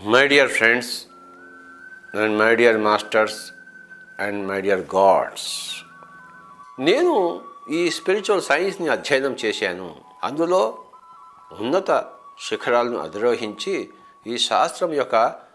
My dear friends and my dear masters and my dear gods నేను ఈ spiritual సైన్స్ని అధ్యయనం చేశాను అందులో ఉన్నత శిఖరాలను అధిరోహించి ఈ శాస్త్రం యొక్క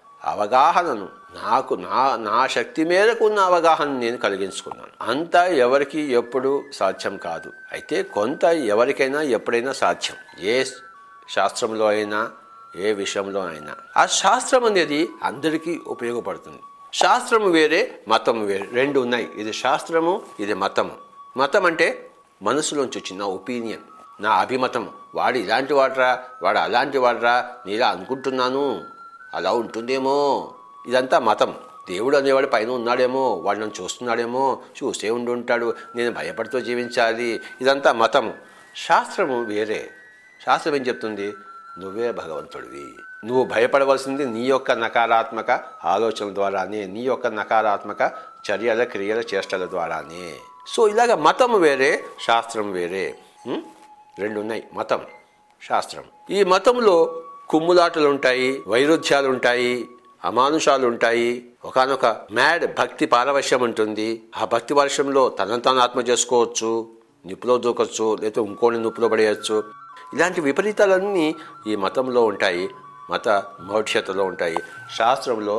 అవగాహనను నాకు నా నా శక్తి మేరకు ఉన్న అవగాహన నేను కలిగించుకున్నాను అంతా ఎవరికి ఎప్పుడు సాధ్యం కాదు అయితే కొంత ఎవరికైనా ఎప్పుడైనా సాధ్యం ఏ శాస్త్రంలో అయినా ఏ విషయంలో అయినా ఆ శాస్త్రం అనేది అందరికీ ఉపయోగపడుతుంది శాస్త్రము వేరే మతం వేరే రెండు ఉన్నాయి ఇది శాస్త్రము ఇది మతము మతం అంటే మనసులోంచి వచ్చిన ఒపీనియన్ నా అభిమతం వాడు ఇలాంటి వాడరా వాడు అలాంటి వాడరా నేలా అనుకుంటున్నాను అలా ఉంటుందేమో ఇదంతా మతం దేవుడు అనేవాడు పైన ఉన్నాడేమో వాడు నన్ను చూస్తున్నాడేమో చూసే ఉండి ఉంటాడు నేను భయపడుతూ జీవించాలి ఇదంతా మతము శాస్త్రము వేరే శాస్త్రం ఏం చెప్తుంది నువ్వే భగవంతుడివి నువ్వు భయపడవలసింది నీ యొక్క నకారాత్మక ఆలోచనల ద్వారానే నీ యొక్క నకారాత్మక చర్యల క్రియల చేష్టల ద్వారానే సో ఇలాగ మతం వేరే శాస్త్రం వేరే ఉం? రెండు ఉన్నాయి మతం శాస్త్రం ఈ మతంలో కుమ్ములాటలు ఉంటాయి వైరుధ్యాలు ఉంటాయి అమానుషాలు ఉంటాయి ఒకనొక మ్యాడ్ భక్తి పారవశ్యం ఉంటుంది ఆ భక్తి వర్షంలో తనను తాను ఆత్మ చేసుకోవచ్చు నిప్పులో దూకొచ్చు లేకపోతే ఇంకోని నిప్పులో పడేయచ్చు ఇలాంటి విపరీతాలన్నీ ఈ మతంలో ఉంటాయి మత మౌఢ్యతలో ఉంటాయి శాస్త్రంలో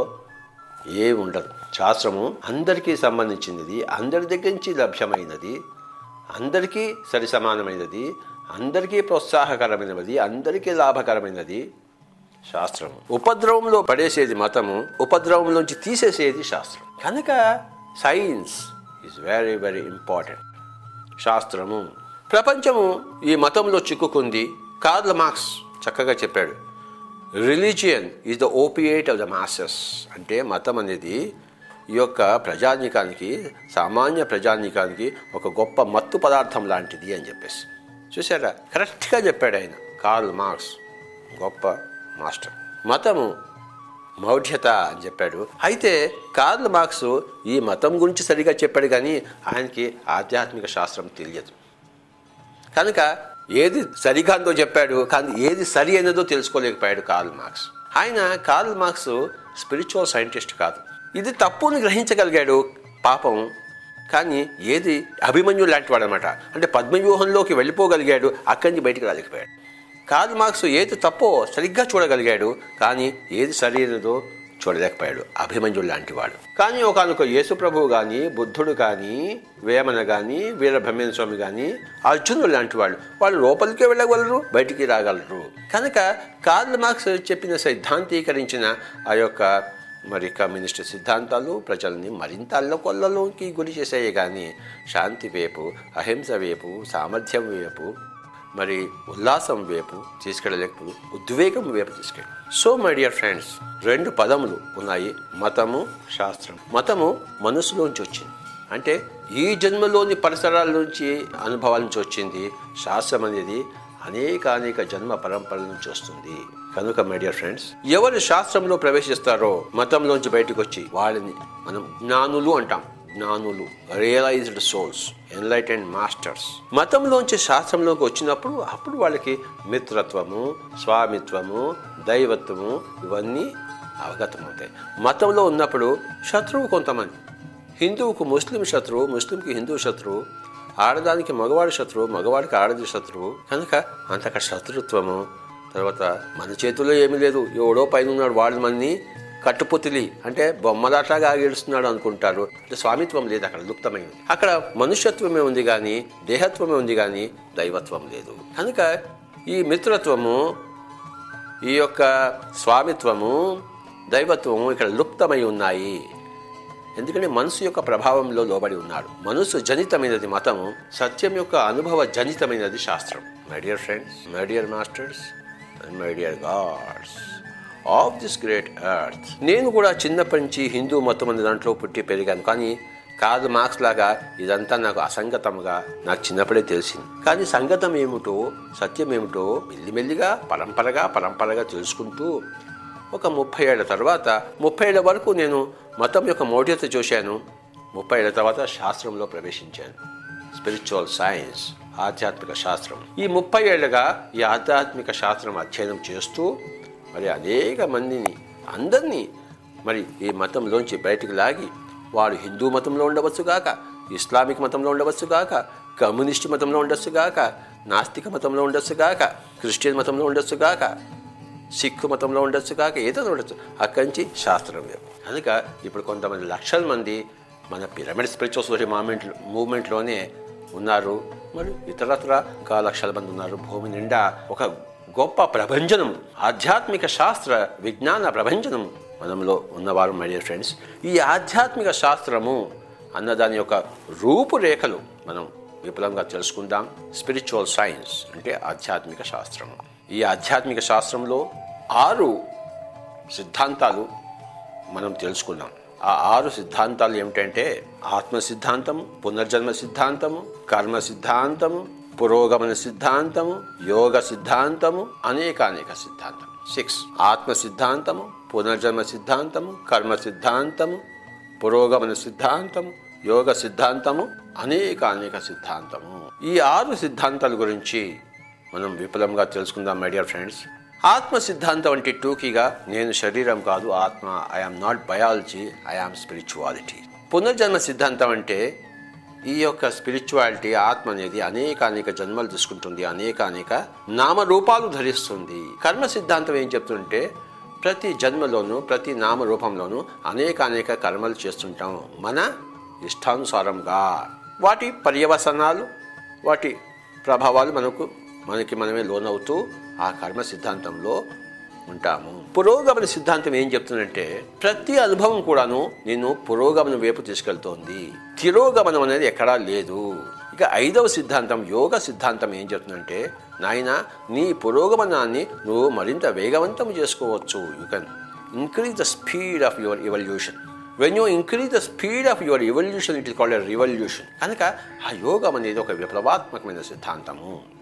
ఏమి ఉండదు శాస్త్రము అందరికీ సంబంధించినది అందరి దగ్గర నుంచి లభ్యమైనది అందరికీ సరి సమానమైనది అందరికీ ప్రోత్సాహకరమైనది అందరికీ లాభకరమైనది శాస్త్రము ఉపద్రవంలో పడేసేది మతము ఉపద్రవంలోంచి తీసేసేది శాస్త్రం కనుక science is very very important శాస్త్రము ప్రపంచము ఈ మతంలో చిక్కుకుంది కార్ల్ మార్క్స్ చక్కగా చెప్పాడు religion is the opiate of the masses అంటే మతం అనేది ఈ యొక్క ప్రజానీకానికి సామాన్య ప్రజానీకానికి ఒక గొప్ప మత్తు పదార్థం లాంటిది అని చెప్పేసి చూసారా కరెక్ట్గా చెప్పాడు ఆయన కార్ల్ మార్క్స్ గొప్ప మాస్టర్ మతము మౌఢ్యత అని చెప్పాడు అయితే కార్ల్ మార్క్స్ ఈ మతం గురించి సరిగా చెప్పాడు కానీ ఆయనకి ఆధ్యాత్మిక శాస్త్రం తెలియదు కనుక ఏది సరిగాందో చెప్పాడు కానీ ఏది సరి అయినదో తెలుసుకోలేకపోయాడు కార్ల్ మార్క్స్ ఆయన కార్ల్ మార్క్స్ స్పిరిచువల్ సైంటిస్ట్ కాదు ఇది తప్పుని గ్రహించగలిగాడు పాపం కానీ ఏది అభిమన్యు లాంటి వాడు అనమాట అంటే పద్మవ్యూహంలోకి వెళ్ళిపోగలిగాడు అక్కడి నుంచి బయటికి రాలేకపోయాడు కార్ల్ మార్క్స్ ఏది తప్పో సరిగ్గా చూడగలిగాడు కానీ ఏది సరైనదో చూడలేకపోయాడు అభిమన్యుడు లాంటి వాడు కానీ ఒకనొక యేసుప్రభువు కానీ బుద్ధుడు కానీ వేమన కానీ వీరబ్రహ్మేంద్ర స్వామి కానీ అర్జునుడు లాంటి వాళ్ళు వాళ్ళు లోపలికే వెళ్ళగలరు బయటికి రాగలరు కనుక కార్ల్ మార్క్స్ చెప్పిన సిద్ధాంతీకరించిన ఆ యొక్క మరి కమ్యూనిస్ట్ సిద్ధాంతాలు ప్రజల్ని మరింత అల్లకొల్లలోకి గురి చేసాయి కానీ శాంతి వైపు అహింస వైపు సామర్థ్యం వైపు మరి ఉల్లాసం వైపు తీసుకెళ్ళలేకపోదు ఉద్వేగం వైపు తీసుకెళ్ళి సో మై డియర్ ఫ్రెండ్స్ రెండు పదములు ఉన్నాయి మతము శాస్త్రం మతము మనసులోంచి వచ్చింది అంటే ఈ జన్మలోని పరిసరాల నుంచి అనుభవాల నుంచి వచ్చింది శాస్త్రం అనేది అనేక అనేక జన్మ పరంపరల నుంచి వస్తుంది కనుక మై డియర్ ఫ్రెండ్స్ ఎవరు శాస్త్రంలో ప్రవేశిస్తారో మతంలోంచి బయటకు వచ్చి వాళ్ళని మనం జ్ఞానులు అంటాం జ్ఞానులు రియలైజ్డ్ సోల్స్ ఎన్లైటెండ్ మాస్టర్స్ మతంలోంచి శాస్త్రంలోకి వచ్చినప్పుడు అప్పుడు వాళ్ళకి మిత్రత్వము స్వామిత్వము దైవత్వము ఇవన్నీ అవగతమవుతాయి మతంలో ఉన్నప్పుడు శత్రువు కొంతమంది హిందువుకు ముస్లిం శత్రువు ముస్లింకి హిందూ శత్రువు ఆడదానికి మగవాడి శత్రువు మగవాడికి ఆడది శత్రువు కనుక అంతక శత్రుత్వము తర్వాత మన చేతుల్లో ఏమీ లేదు ఎవడో పైన ఉన్నాడు వాడు మనని కట్టుపుతిలి అంటే బొమ్మలాట్లాగా ఆగేడుస్తున్నాడు అనుకుంటారు అంటే స్వామిత్వం లేదు అక్కడ లుప్తమైంది అక్కడ మనుష్యత్వమే ఉంది కానీ దేహత్వమే ఉంది కానీ దైవత్వం లేదు కనుక ఈ మిత్రత్వము ఈ యొక్క స్వామిత్వము దైవత్వము ఇక్కడ లుప్తమై ఉన్నాయి ఎందుకంటే మనసు యొక్క ప్రభావంలో లోబడి ఉన్నాడు మనసు జనితమైనది మతము సత్యం యొక్క అనుభవ జనితమైనది శాస్త్రం my dear friends my dear masters and my dear gods of this great earth నేను కూడా చిన్నప్పటి నుంచి హిందూ మతం అనే దాంట్లో పుట్టి పెరిగాను కానీ కాదు మార్క్స్ లాగా ఇదంతా నాకు అసంగతముగా నాకు చిన్నప్పుడే తెలిసింది కానీ సంగతం ఏమిటో సత్యం ఏమిటో మెల్లిమెల్లిగా పరంపరగా పరంపరగా తెలుసుకుంటూ ఒక ముప్పై ఏళ్ళ తర్వాత ముప్పై ఏళ్ళ వరకు నేను మతం యొక్క మౌఢ్యత చూశాను ముప్పై ఏళ్ళ తర్వాత శాస్త్రంలో ప్రవేశించాను స్పిరిచువల్ సైన్స్ ఆధ్యాత్మిక శాస్త్రం ఈ ముప్పై ఏళ్ళగా ఈ ఆధ్యాత్మిక శాస్త్రం అధ్యయనం చేస్తూ మరి అనేక మందిని అందరినీ మరి ఈ మతంలోంచి బయటికి లాగి వాడు హిందూ మతంలో ఉండవచ్చు గాక ఇస్లామిక్ మతంలో ఉండవచ్చు గాక కమ్యూనిస్ట్ మతంలో ఉండొచ్చు గాక నాస్తిక మతంలో ఉండొచ్చు గాక క్రిస్టియన్ మతంలో ఉండొచ్చు గాక సిక్కు మతంలో ఉండొచ్చు కాక ఏదైనా ఉండొచ్చు అక్కడి నుంచి శాస్త్రం వేరు కనుక ఇప్పుడు కొంతమంది లక్షల మంది మన పిరమిడ్ స్పిరిచువల్ సొసైటీ మూమెంట్ మూవ్మెంట్లోనే ఉన్నారు మరి ఇతరత్ర ఇంకా లక్షల మంది ఉన్నారు భూమి నిండా ఒక గొప్ప ప్రభంజనం ఆధ్యాత్మిక శాస్త్ర విజ్ఞాన ప్రభంజనం మనంలో ఉన్నవారు మై డియర్ ఫ్రెండ్స్ ఈ ఆధ్యాత్మిక శాస్త్రము అన్నదాని యొక్క రూపురేఖలు మనం విపులంగా తెలుసుకుందాం స్పిరిచువల్ సైన్స్ అంటే ఆధ్యాత్మిక శాస్త్రం ఈ ఆధ్యాత్మిక శాస్త్రంలో ఆరు సిద్ధాంతాలు మనం తెలుసుకున్నాం ఆ ఆరు సిద్ధాంతాలు ఏమిటంటే ఆత్మ సిద్ధాంతము పునర్జన్మ సిద్ధాంతము కర్మ సిద్ధాంతము పురోగమన సిద్ధాంతము యోగ సిద్ధాంతము అనేక అనేక సిద్ధాంతం సిక్స్ ఆత్మ సిద్ధాంతము పునర్జన్మ సిద్ధాంతము కర్మ సిద్ధాంతము పురోగమన సిద్ధాంతము యోగ సిద్ధాంతము అనేక అనేక సిద్ధాంతము ఈ ఆరు సిద్ధాంతాల గురించి మనం విపులంగా తెలుసుకుందాం మై డియర్ ఫ్రెండ్స్ ఆత్మ సిద్ధాంతం అంటే టూకీగా నేను శరీరం కాదు ఆత్మ I am not biology I am spirituality పునర్జన్మ సిద్ధాంతం అంటే ఈ యొక్క స్పిరిచువాలిటీ ఆత్మ అనేది అనేక అనేక జన్మలు తీసుకుంటుంది అనేక అనేక నామరూపాలు ధరిస్తుంది కర్మ సిద్ధాంతం ఏం చెప్తుంటే ప్రతి జన్మలోనూ ప్రతి నామరూపంలోనూ అనేక అనేక కర్మలు చేస్తుంటాం మన ఇష్టానుసారంగా వాటి పర్యవసనాలు వాటి ప్రభావాలు మనకు మనకి మనమే లోనవుతూ ఆ కర్మ సిద్ధాంతంలో ఉంటాము పురోగమన సిద్ధాంతం ఏం చెప్తుందంటే ప్రతి అనుభవం కూడాను నిన్ను పురోగమనం వైపు తీసుకెళ్తోంది తిరోగమనం అనేది ఎక్కడా లేదు ఇక ఐదవ సిద్ధాంతం యోగ సిద్ధాంతం ఏం చెప్తుందంటే నాయన నీ పురోగమనాన్ని నువ్వు మరింత వేగవంతం చేసుకోవచ్చు you can increase the speed of your evolution when you increase the speed of your evolution it is called a revolution కనుక ఆ యోగం అనేది ఒక విప్లవాత్మకమైన సిద్ధాంతము